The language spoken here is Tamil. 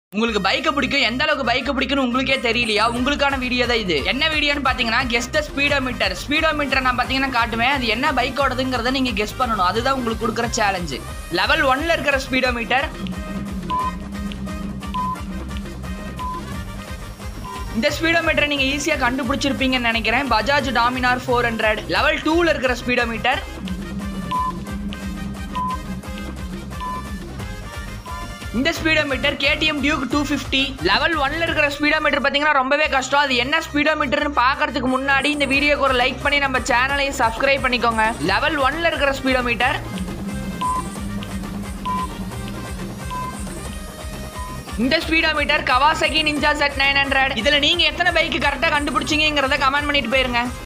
உங்களுக்கு பைக்கை பிடிக்கும் எந்த அளவுக்கு பைக்கை பிடிக்கும்னு உங்களுக்கே தெரியலையா உங்களுக்கான வீடியோ தான் இது என்ன வீடியோன்னு பார்த்தீங்கன்னா கெஸ்ட் ஸ்பீடோமீட்டர் ஸ்பீடோமீட்டர் நான் பார்த்தீங்கன்னா காட்டுவேன் அது என்ன பைக்கோடதுங்கிறத நீங்கள் கெஸ் பண்ணணும் அதுதான் உங்களுக்கு கொடுக்குற சேலஞ்சு லெவல் ஒன்ல இருக்கிற ஸ்பீடோமீட்டர் இந்த ஸ்பீடோமீட்டரை நீங்க ஈஸியா கண்டுபிடிச்சிருப்பீங்கன்னு நினைக்கிறேன் Bajaj Dominar four hundred level டூல இருக்கிற ஸ்பீடோமீட்டர் இந்த speedometer KTM Duke two fifty level ஒன்ல இருக்கிற ஸ்பீடோமீட்டர் பார்த்தீங்கன்னா ரொம்பவே கஷ்டம் அது என்ன ஸ்பீடோமீட்டர்னு பார்க்கறதுக்கு முன்னாடி இந்த வீடியோக்கு ஒரு லைக் பண்ணி நம்ம சேனலையும் சப்ஸ்கிரைப் பண்ணிக்கோங்க லெவல் ஒன்ல இருக்கிற ஸ்பீடோமீட்டர் இந்த speedometer Kawasaki Ninja zed nine hundred இதுல நீங்க எத்தனை பைக் கரெக்டா கண்டுபிடிச்சீங்கிறத கமெண்ட் பண்ணிட்டு போயிருங்க